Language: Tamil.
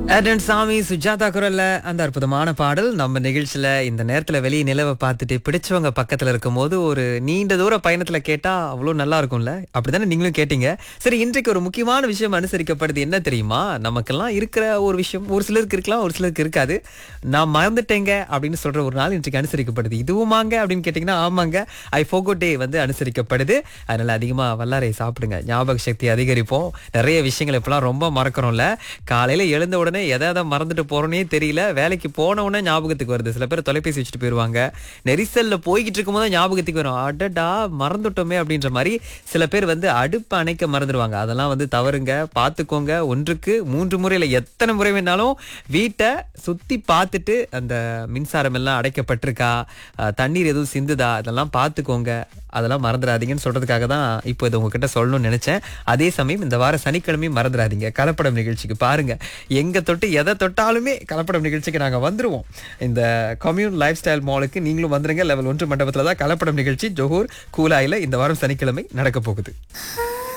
ஏடன் சாமி சுஜாதா குரல்ல அந்த அற்புதமான பாடல் நம்ம நிகழ்ச்சியில இந்த நேரத்துல வெளியே நிலவை பார்த்துட்டு பிடிச்சவங்க பக்கத்துல இருக்கும்போது ஒரு நீண்ட தூர பயணத்துல கேட்டா அவ்வளவு நல்லா இருக்கும்ல அப்படிதானே நீங்களும் கேட்டீங்க சரி இன்றைக்கு ஒரு முக்கியமான விஷயம் அனுசரிக்கப்படுது என்ன தெரியுமா நமக்கெல்லாம் இருக்கிற ஒரு விஷயம் ஒரு சிலருக்கு இருக்கலாம் ஒரு சிலருக்கு இருக்காது நான் மறந்துட்டேங்க அப்படின்னு சொல்ற ஒரு நாள் இன்றைக்கு அனுசரிக்கப்படுது இதுவுமாங்க அப்படின்னு கேட்டீங்கன்னா ஆமாங்க ஐ ஃபோகோ டே வந்து அனுசரிக்கப்படுது அதனால அதிகமா வல்லாரை சாப்பிடுங்க ஞாபக சக்தி அதிகரிப்போம் நிறைய விஷயங்கள் இப்பெல்லாம் ரொம்ப மறக்கிறோம்ல காலையில எழுந்த உடனே எதை எதை மறந்துட்டு போறோனே தெரியல வேலைக்கு போன உடனே ஞாபகத்துக்கு வருது சில பேர் தொலைபேசி வச்சுட்டு போயிருவாங்க நெரிசல்ல போய்கிட்டு இருக்கும்போது ஞாபகத்துக்கு வரும் அடடா மறந்துட்டோமே அப்படின்ற மாதிரி சில பேர் வந்து அடுப்பு அணைக்க மறந்துடுவாங்க அதெல்லாம் வந்து தவறுங்க பார்த்துக்கோங்க ஒன்றுக்கு மூன்று முறையில எத்தனை முறை வேணாலும் வீட்டை சுத்தி பார்த்துட்டு அந்த மின்சாரம் எல்லாம் அடைக்கப்பட்டிருக்கா அஹ், தண்ணீர் எதுவும் சிந்துதா அதெல்லாம் பார்த்துக்கோங்க அதெல்லாம் மறந்துடாதீங்கன்னு சொல்றதுக்காக தான் இப்போ இது உங்ககிட்ட சொல்லணும்னு நினைச்சேன் அதே சமயம் இந்த வார சனிக்கிழமையும் மறந்துடாதீங்க கலப்படம் நிகழ்ச்சிக்கு பாருங்க எங்க தொட்டு எதை தொட்டாலுமே கலப்படம் நிகழ்ச்சிக்கு நாங்க வந்துருவோம் இந்த கம்யூன் லைஃப் ஸ்டைல் மாலுக்கு நீங்களும் வந்துருங்க லெவல் ஒன்று மண்டபத்துல தான் கலப்படம் நிகழ்ச்சி ஜோஹூர் கூலாயில இந்த வாரம் சனிக்கிழமை நடக்க போகுது